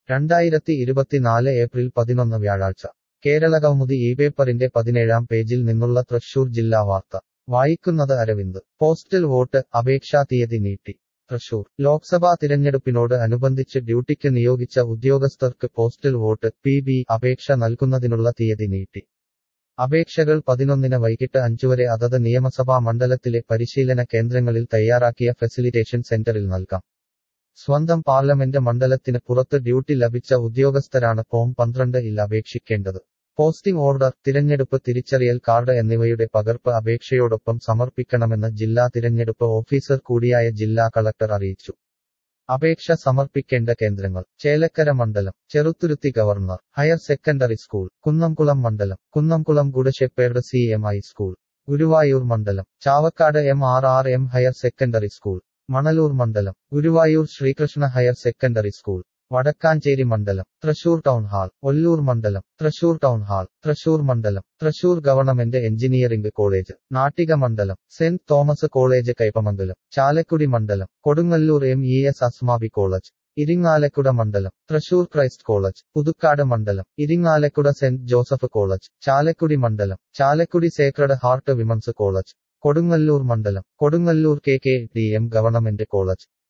രണ്ടായിരത്തി ഇരുപത്തിനാല് ഏപ്രിൽ പതിനൊന്ന് വ്യാഴാഴ്ച കേരളകൗമുദി ഈ പേപ്പറിന്റെ പതിനേഴാം പേജിൽ നിന്നുള്ള തൃശൂർ ജില്ലാ വാർത്ത വായിക്കുന്നത് അരവിന്ദ് പോസ്റ്റൽ വോട്ട് അപേക്ഷാ തീയതി നീട്ടി തൃശൂർ ലോക്സഭാ തിരഞ്ഞെടുപ്പിനോട് അനുബന്ധിച്ച് ഡ്യൂട്ടിക്ക് നിയോഗിച്ച ഉദ്യോഗസ്ഥർക്ക് പോസ്റ്റൽ വോട്ട് പി ബി അപേക്ഷ നൽകുന്നതിനുള്ള തീയതി നീട്ടി അപേക്ഷകൾ പതിനൊന്നിന് വൈകിട്ട് അഞ്ചുവരെ അതത് നിയമസഭാ മണ്ഡലത്തിലെ പരിശീലന കേന്ദ്രങ്ങളിൽ തയ്യാറാക്കിയ ഫെസിലിറ്റേഷൻ സെന്ററിൽ നൽകാം സ്വന്തം പാർലമെന്റ് മണ്ഡലത്തിന് പുറത്ത് ഡ്യൂട്ടി ലഭിച്ച ഉദ്യോഗസ്ഥരാണ് ഫോം പന്ത്രണ്ട് ഇൽ അപേക്ഷിക്കേണ്ടത് പോസ്റ്റിംഗ് ഓർഡർ തിരഞ്ഞെടുപ്പ് തിരിച്ചറിയൽ കാർഡ് എന്നിവയുടെ പകർപ്പ് അപേക്ഷയോടൊപ്പം സമർപ്പിക്കണമെന്ന് ജില്ലാ തിരഞ്ഞെടുപ്പ് ഓഫീസർ കൂടിയായ ജില്ലാ കളക്ടർ അറിയിച്ചു അപേക്ഷ സമർപ്പിക്കേണ്ട കേന്ദ്രങ്ങൾ ചേലക്കര മണ്ഡലം Cheruthuruthy governor higher secondary school Kunnamkulam മണ്ഡലം Kunnamkulam Good Shepherd C M I school Guruvayur മണ്ഡലം Chavakkad M R R M higher secondary school Manalur മണ്ഡലം Guruvayur Sreekrishna higher secondary school Wadakkanchery മണ്ഡലം തൃശൂർ ടൗൺ ഹാൾ ഒല്ലൂർ മണ്ഡലം തൃശൂർ ടൗൺ ഹാൾ തൃശൂർ മണ്ഡലം Thrissur government engineering college Nattika മണ്ഡലം Saint Thomas college Kaipamangalam Chalakudy മണ്ഡലം Kodungallur M E S Asmabi college Irinjalakuda മണ്ഡലം Thrissur Christ college Puthukkad മണ്ഡലം Irinjalakuda Saint Joseph college Chalakudy മണ്ഡലം Chalakudy sacred heart women's college Kodungallur മണ്ഡലം Kodungallur K K D M government college